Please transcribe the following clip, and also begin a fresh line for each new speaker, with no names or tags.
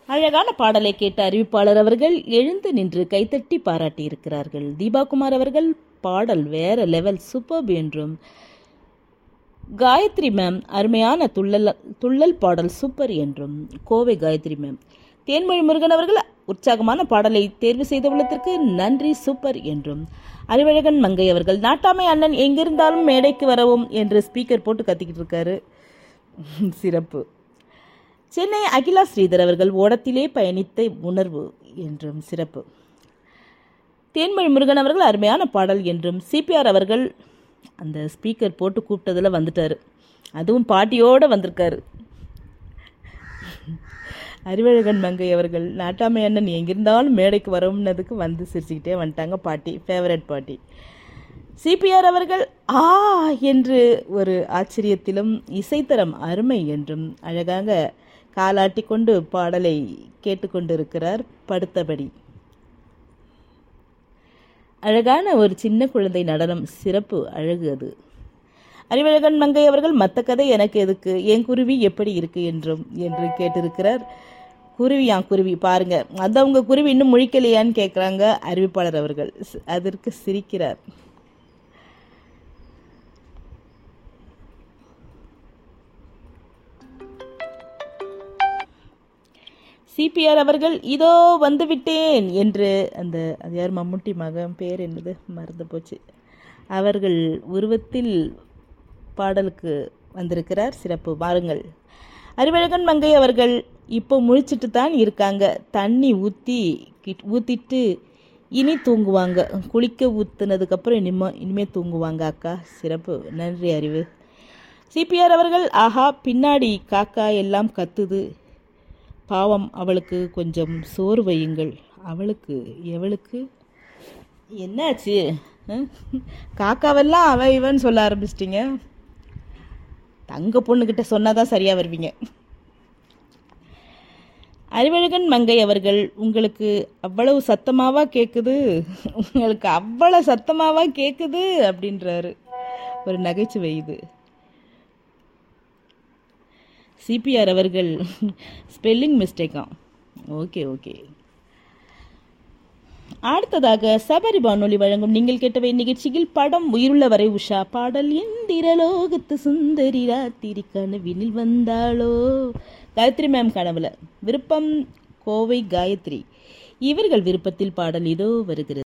அழகான பாடலை கேட்ட அறிவிப்பாளர் அவர்கள் எழுந்து நின்று கைத்தட்டி பாராட்டியிருக்கிறார்கள் தீபாகுமார் அவர்கள் பாடல் வேற லெவல் சூப்பர்ப் என்றும் காயத்ரி மேம் அருமையான துள்ளல் துள்ளல் பாடல் சூப்பர் என்றும் கோவை காயத்ரி மேம் தேன்மொழி முருகன் அவர்கள் உற்சாகமான பாடலை தேர்வு செய்துள்ளதற்கு நன்றி சூப்பர் என்றும் அறிவழகன் மங்கை அவர்கள் நாட்டாமை அண்ணன் எங்கிருந்தாலும் மேடைக்கு வரவும் என்று ஸ்பீக்கர் போட்டு கத்திக்கிட்டு இருக்காரு சிறப்பு சென்னை அகிலா ஸ்ரீதர் அவர்கள் ஓடத்திலே பயணித்த உணர்வு என்றும் சிறப்பு தேன்மொழி முருகன் அவர்கள் அருமையான பாடல் என்றும் சிபிஆர் அவர்கள் அந்த ஸ்பீக்கர் போட்டு கூப்பிட்டதில் வந்துட்டார் அதுவும் பாட்டியோடு வந்திருக்காரு அறிவழகன் மங்கை அவர்கள் நாட்டாமை அண்ணன் எங்கிருந்தாலும் மேடைக்கு வரும்னதுக்கு வந்து சிரிச்சுக்கிட்டே வந்துட்டாங்க பாட்டி ஃபேவரட் பாட்டி சிபிஆர் அவர்கள் ஆ என்று ஒரு ஆச்சரியத்திலும் இசைத்தரம் அருமை என்றும் அழகாக காலாட்டி கொண்டு பாடலை கேட்டுக்கொண்டிருக்கிறார் படுத்தபடி அழகான ஒரு சின்ன குழந்தை நடனம் சிறப்பு அழகு அது அறிவழகன் மங்கை அவர்கள் மற்ற கதை எனக்கு எதுக்கு என் குருவி எப்படி இருக்கு என்றும் என்று கேட்டிருக்கிறார் குருவியா குருவி பாருங்க அது அவங்க குருவி இன்னும் முழிக்கலையான்னு கேட்குறாங்க அறிவிப்பாளர் அவர்கள் ஸ்- அதற்கு சிரிக்கிறார் சிபிஆர் அவர்கள் இதோ வந்துவிட்டேன் என்று அந்த அது யார் மம்முட்டி மகன் பேர் என்னது மறந்து போச்சு அவர்கள் உருவத்தில் பாடலுக்கு வந்திருக்கிறார் சிறப்பு வாருங்கள் அறிவழகன் மங்கை அவர்கள் இப்போ முழிச்சிட்டு தான் இருக்காங்க தண்ணி ஊற்றி ஊற்றிட்டு இனி தூங்குவாங்க குளிக்க ஊற்றுனதுக்கப்புறம் இனிமே இனிமே தூங்குவாங்க அக்கா சிறப்பு நன்றி அறிவு சிபிஆர் அவர்கள் ஆஹா பின்னாடி காக்கா எல்லாம் கத்துது பாவம் அவளுக்கு கொஞ்சம் சோறு வையுங்கள் அவளுக்கு எவளுக்கு என்னாச்சு அஹ்? காக்காவெல்லாம் அவ இவன்னு சொல்ல ஆரம்பிச்சிட்டிங்க தங்க பொண்ணுக்கிட்ட சொன்னாதான் சரியா வருவீங்க அறிவழகன் மங்கை அவர்கள் உங்களுக்கு அவ்வளவு சத்தமாவா கேட்குது உங்களுக்கு அவ்வளவு சத்தமாவா கேட்குது அப்படின்றாரு ஒரு நகைச்சுவை இது சிபிஆர் அவர்கள் ஸ்பெல்லிங் மிஸ்டேக்கா ஓகே ஓகே அடுத்ததாக சபரி வானொலி வழங்கும் நீங்கள் கேட்டவை நிகழ்ச்சியில் படம் உயிருள்ள வரை உஷா பாடல் எந்திரலோகத்து சுந்தரி ராத்திரி கனவினில் வந்தாளோ காயத்ரி மேம் கனவுல விருப்பம் கோவை காயத்ரி இவர்கள் விருப்பத்தில் பாடல் இதோ வருகிறது